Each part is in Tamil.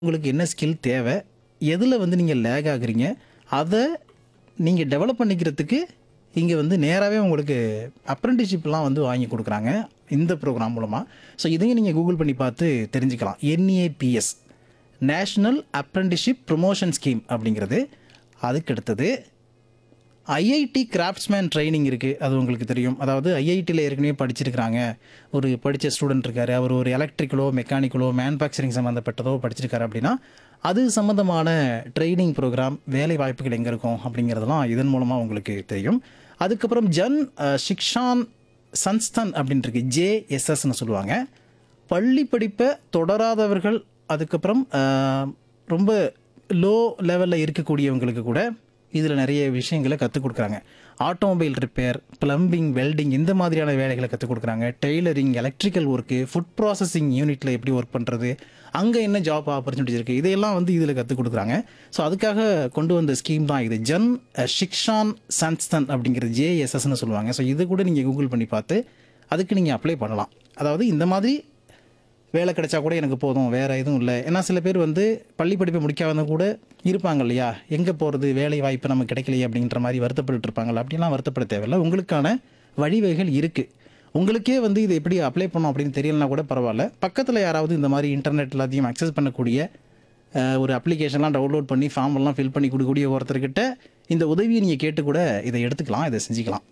உங்களுக்கு என்ன ஸ்கில் தேவை எதில் வந்து நீங்கள் லேக் ஆகுறீங்க அதை நீங்கள் டெவலப் பண்ணிக்கிறதுக்கு இங்கே வந்து நேராகவே உங்களுக்கு அப்ரெண்டிஷிப்லாம் வந்து வாங்கி கொடுக்குறாங்க இந்த ப்ரோக்ராம் மூலமாக ஸோ இதையும் நீங்கள் கூகுள் பண்ணி பார்த்து தெரிஞ்சுக்கலாம் NAPS national apprenticeship promotion scheme அப்படிங்கிறது அதுக்கு அடுத்தது ஐஐடி கிராஃப்ட்ஸ்மேன் ட்ரைனிங் இருக்குது அது உங்களுக்கு தெரியும் அதாவது ஐஐடியில் ஏற்கனவே படிச்சிருக்கிறாங்க ஒரு படித்த ஸ்டூடெண்ட் இருக்காரு அவர் ஒரு எலக்ட்ரிக்கலோ மெக்கானிக்கலோ மேனுஃபேக்சரிங் சம்மந்தப்பட்டதோ படிச்சிருக்காரு அப்படின்னா அது சம்மந்தமான ட்ரைனிங் ப்ரோக்ராம் வேலை வாய்ப்புகள் எங்கே இருக்கும் அப்படிங்கிறதெல்லாம் இதன் மூலமாக உங்களுக்கு தெரியும் அதுக்கப்புறம் ஜன் அஹ், சிக்ஷான் சன்ஸ்தான் அப்படின்ட்டு இருக்கு ஜேஎஸ்எஸ்ன்னு சொல்லுவாங்க பள்ளி படிப்பை தொடராதவர்கள் அதுக்கப்புறம் ஆஹ், ரொம்ப லோ லெவலில் இருக்கக்கூடியவங்களுக்கு கூட இதில் நிறைய விஷயங்களை கற்றுக் கொடுக்குறாங்க ஆட்டோமொபைல் ரிப்பேர் பிளம்பிங் வெல்டிங் இந்த மாதிரியான வேலைகளை கற்றுக் கொடுக்குறாங்க tailoring electrical work food processing யூனிட்டில் எப்படி ஒர்க் பண்ணுறது அங்கே என்ன ஜாப் ஆப்பர்ச்சுனிட்டிஸ் இருக்குது இதையெல்லாம் வந்து இதில் கற்றுக் கொடுக்குறாங்க ஸோ அதுக்காக கொண்டு வந்த ஸ்கீம் தான் இது ஜன் அஹ், ஷிக்ஷான் சன்ஸ்தன் அப்படிங்கிறது ஜேஎஸ்எஸ்ன்னு சொல்லுவாங்க ஸோ இது கூட நீங்கள் கூகுள் பண்ணி பார்த்து அதுக்கு நீங்கள் அப்ளை பண்ணலாம் அதாவது இந்த மாதிரி வேலை கிடைச்சா கூட எனக்கு போதும் வேறு எதுவும் இல்லை ஏன்னா சில பேர் வந்து பள்ளி படிப்பை முடிக்காதவங்க கூட இருப்பாங்க இல்லையா எங்கே போகிறது வேலை வாய்ப்பு நமக்கு கிடைக்கலையே அப்படின்ற மாதிரி வருத்தப்பட்டு இருப்பாங்கல்ல அப்படிலாம் வருத்தப்பட தேவையில்ல உங்களுக்கான வழிவகைகள் இருக்குது உங்களுக்கே வந்து இது எப்படி அப்ளை பண்ணணும் அப்படின்னு தெரியலனா கூட பரவாயில்ல பக்கத்தில் யாராவது இந்த மாதிரி இன்டர்நெட் எல்லாத்தையும் அக்சஸ் பண்ணக்கூடிய அஹ், ஒரு அப்ளிகேஷன்லாம் டவுன்லோட் பண்ணி ஃபார்ம் எல்லாம் ஃபில் பண்ணி கொடுக்கக்கூடிய ஒருத்தர்கிட்ட இந்த உதவியை நீங்கள் கேட்டு கூட இதை எடுத்துக்கலாம் இதை செஞ்சுக்கலாம்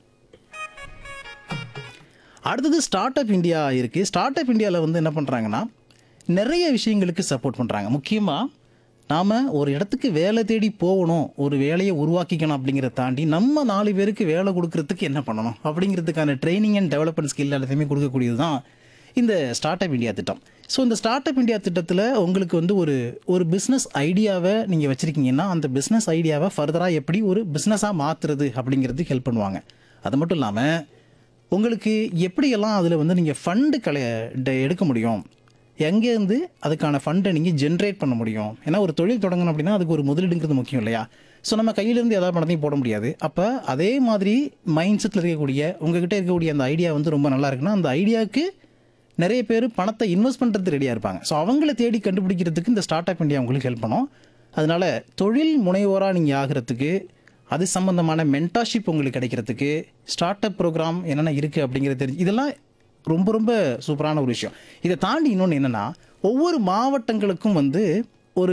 அடுத்தது ஸ்டார்ட் அப் இந்தியா இருக்குது ஸ்டார்ட் அப் இந்தியாவில் வந்து என்ன பண்ணுறாங்கன்னா நிறைய விஷயங்களுக்கு சப்போர்ட் பண்ணுறாங்க முக்கியமாக நாம் ஒரு இடத்துக்கு வேலை தேடி போகணும் ஒரு வேலையை உருவாக்கிக்கணும் அப்படிங்கிறத தாண்டி நம்ம நாலு பேருக்கு வேலை கொடுக்கறதுக்கு என்ன பண்ணணும் அப்படிங்கிறதுக்கான ட்ரைனிங் அண்ட் டெவலப்மெண்ட் ஸ்கில் எல்லாத்தையுமே கொடுக்கக்கூடியது தான் இந்த ஸ்டார்ட் அப் இந்தியா திட்டம் ஸோ இந்த ஸ்டார்ட் அப் இந்தியா திட்டத்தில் உங்களுக்கு வந்து ஒரு ஒரு பிஸ்னஸ் ஐடியாவை நீங்கள் வச்சுருக்கீங்கன்னா அந்த பிஸ்னஸ் ஐடியாவை ஃபர்தராக எப்படி ஒரு பிஸ்னஸாக மாற்றுறது அப்படிங்கிறதுக்கு ஹெல்ப் பண்ணுவாங்க அது மட்டும் இல்லாமல் உங்களுக்கு எப்படியெல்லாம் அதில் வந்து நீங்கள் ஃபண்டு கலை ட- எடுக்க முடியும் எங்கேருந்து அதுக்கான ஃபண்டை நீங்கள் ஜென்ரேட் பண்ண முடியும் ஏன்னா ஒரு தொழில் தொடங்கணும் அப்படின்னா அதுக்கு ஒரு முதலீடுங்கிறது முக்கியம் இல்லையா ஸோ நம்ம கையிலேருந்து எதாவது பணத்தையும் போட முடியாது அப்போ அதே மாதிரி மைண்ட் செட்டில் இருக்கக்கூடிய உங்ககிட்ட இருக்கக்கூடிய அந்த ஐடியா வந்து ரொம்ப நல்லா இருக்குன்னா அந்த ஐடியாவுக்கு நிறைய பேர் பணத்தை இன்வெஸ்ட் பண்ணுறது ரெடியாக இருப்பாங்க ஸோ அவங்கள தேடி கண்டுபிடிக்கிறதுக்கு இந்த ஸ்டார்ட் அப் இந்தியா உங்களுக்கு ஹெல்ப் பண்ணும் அதனால தொழில் முனைவோராக நீங்கள் ஆகிறதுக்கு அது சம்மந்தமான மென்டார்ஷிப் உங்களுக்கு கிடைக்கிறதுக்கு ஸ்டார்ட் அப் ப்ரோக்ராம் என்னென்ன இருக்குது அப்படிங்கிறது தெரிஞ்சு இதெல்லாம் ரொம்ப ரொம்ப சூப்பரான ஒரு விஷயம் இதை தாண்டி இன்னொன்று என்னென்னா ஒவ்வொரு மாவட்டங்களுக்கும் வந்து ஒரு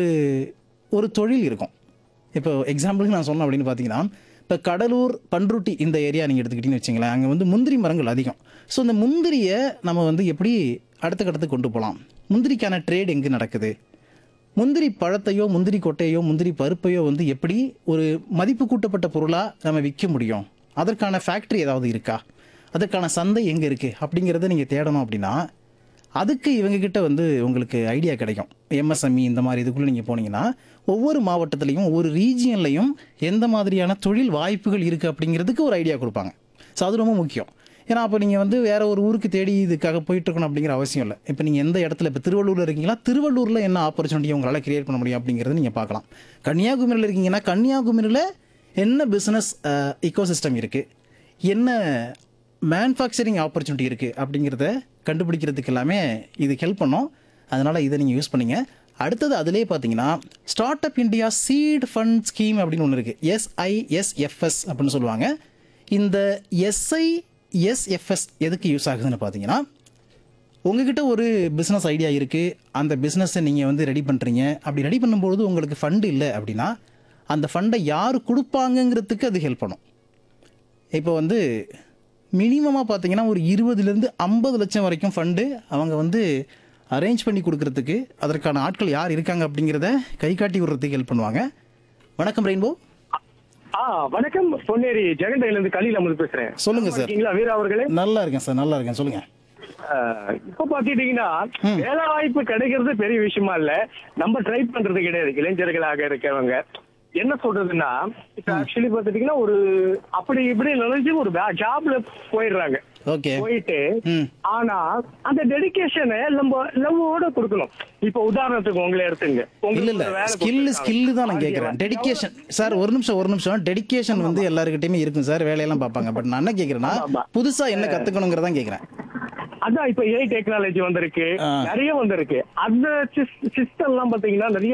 ஒரு தொழில் இருக்கும் இப்போ எக்ஸாம்பிளுக்கு நான் சொன்னேன் அப்படின்னு பார்த்தீங்கன்னா இப்போ கடலூர் பன்ருட்டி இந்த ஏரியா நீங்கள் எடுத்துக்கிட்டீங்கன்னு வச்சுங்களேன் அங்கே வந்து முந்திரி மரங்கள் அதிகம் ஸோ இந்த முந்திரியை நம்ம வந்து எப்படி அடுத்த கட்டத்துக்கு கொண்டு போகலாம் முந்திரிக்கான ட்ரேட் எங்கே நடக்குது முந்திரி பழத்தையோ முந்திரி கொட்டையோ முந்திரி பருப்பையோ வந்து எப்படி ஒரு மதிப்பு கூட்டப்பட்ட பொருளாக நம்ம விற்க முடியும் அதற்கான ஃபேக்ட்ரி ஏதாவது இருக்கா அதற்கான சந்தை எங்கே இருக்குது அப்படிங்கிறத நீங்கள் தேடணும் அப்படின்னா அதுக்கு இவங்ககிட்ட வந்து உங்களுக்கு ஐடியா கிடைக்கும் எம்எஸ்எம்இ இந்த மாதிரி இதுக்குள்ளே நீங்கள் போனீங்கன்னா ஒவ்வொரு மாவட்டத்துலேயும் ஒவ்வொரு ரீஜியன்லையும் எந்த மாதிரியான தொழில் வாய்ப்புகள் இருக்குது அப்படிங்கிறதுக்கு ஒரு ஐடியா கொடுப்பாங்க ஸோ அது ரொம்ப முக்கியம் ஏன்னா அப்போ நீங்கள் வந்து வேற ஒரு ஊருக்கு தேடி இதுக்காக போயிட்டு இருக்கணும் அப்படிங்கிற அவசியம் இல்லை இப்போ நீங்கள் எந்த இடத்துல இப்போ திருவள்ளூரில் இருக்கீங்களா திருவள்ளூரில் என்ன ஆப்பர்ச்சுனிட்டி உங்களால் கிரியேட் பண்ண முடியும் அப்படிங்கிறத நீங்கள் பார்க்கலாம் கன்னியாகுமரியில் இருக்கீங்கன்னா கன்னியாகுமரியில் என்ன பிஸ்னஸ் இக்கோசிஸ்டம் இருக்குது என்ன மேனுஃபேக்சரிங் ஆப்பர்ச்சுனிட்டி இருக்குது அப்படிங்கிறத கண்டுபிடிக்கிறதுக்கு எல்லாமே இது ஹெல்ப் பண்ணும் அதனால் இதை நீங்கள் யூஸ் பண்ணீங்க அடுத்தது அதிலே பார்த்தீங்கன்னா startup India seed fund scheme அப்படின்னு ஒன்று இருக்குது எஸ்ஐஎஸ்எஃப்எஸ் அப்படின்னு சொல்லுவாங்க இந்த எஸ்ஐஎஸ்எஃப்எஸ் எதுக்கு யூஸ் ஆகுதுன்னு பார்த்தீங்கன்னா உங்ககிட்ட ஒரு பிஸ்னஸ் ஐடியா இருக்குது அந்த பிஸ்னஸை நீங்கள் வந்து ரெடி பண்ணுறீங்க அப்படி ரெடி பண்ணும்போது உங்களுக்கு ஃபண்டு இல்லை அப்படின்னா அந்த ஃபண்டை யார் கொடுப்பாங்கங்கிறதுக்கு அது ஹெல்ப் பண்ணும் இப்போ வந்து மினிமமாக பார்த்தீங்கன்னா ஒரு இருபதுலேருந்து ஐம்பது லட்சம் வரைக்கும் ஃபண்டு அவங்க வந்து அரேஞ்ச் பண்ணி கொடுக்கறதுக்கு அதற்கான ஆட்கள் யார் இருக்காங்க அப்படிங்கிறத கை காட்டி விடுறதுக்கு ஹெல்ப் பண்ணுவாங்க வணக்கம் ரெயின்போ ஆ வணக்கம் பொன்னேரி ஜெகண்டையில இருந்து கலியில் அமது பேசுறேன் சொல்லுங்க சார். இருக்கீங்களா வீர அவர்களே நல்லா இருக்கேன் சார் நல்லா இருக்கேன் சொல்லுங்கள் ஆ, இப்ப பாத்துட்டீங்கன்னா வேலை வாய்ப்பு கிடைக்கிறது பெரிய விஷயமா இல்ல நம்ம ட்ரை பண்றது கிடையாது இளைஞர்களாக இருக்கிறவங்க என்ன சொல்றதுன்னா இப்ப ஆக்சுவலி பாத்துட்டீங்கன்னா ஒரு அப்படி இப்படி நினைச்சு ஒரு ஜாப்ல போயிடுறாங்க ஓகே போயிட்டு ம் ஆனா அந்த டெடிகேஷனை நம்ம லவ்வோட கொடுக்கணும் இப்ப உதாரணத்துக்கு உங்களை எடுத்துங்க இல்ல உங்களுக்கு இல்ல ஒரு வேலை ஸ்கில் கொடுத்திருக்காங்க. ஸ்கில் தான் நான் கேட்குறேன் டெடிகேஷன் சார் ஒரு நிமிஷம் ஒரு நிமிஷம் டெடிகேஷன் வந்து எல்லாருக்கிட்டையுமே இருக்கும் சார் வேலையெல்லாம் பார்ப்பாங்க பட் நான் என்ன கேட்குறேன்னா ஆமா. புதுசா என்ன கத்துக்கணுங்கிறதான் கேட்குறேன் அதான் இப்ப ஏஐ டெக்னாலஜி வந்திருக்கு ஆ. நிறைய வந்திருக்கு அந்த சிஸ்டம் எல்லாம் பாத்தீங்கன்னா நிறைய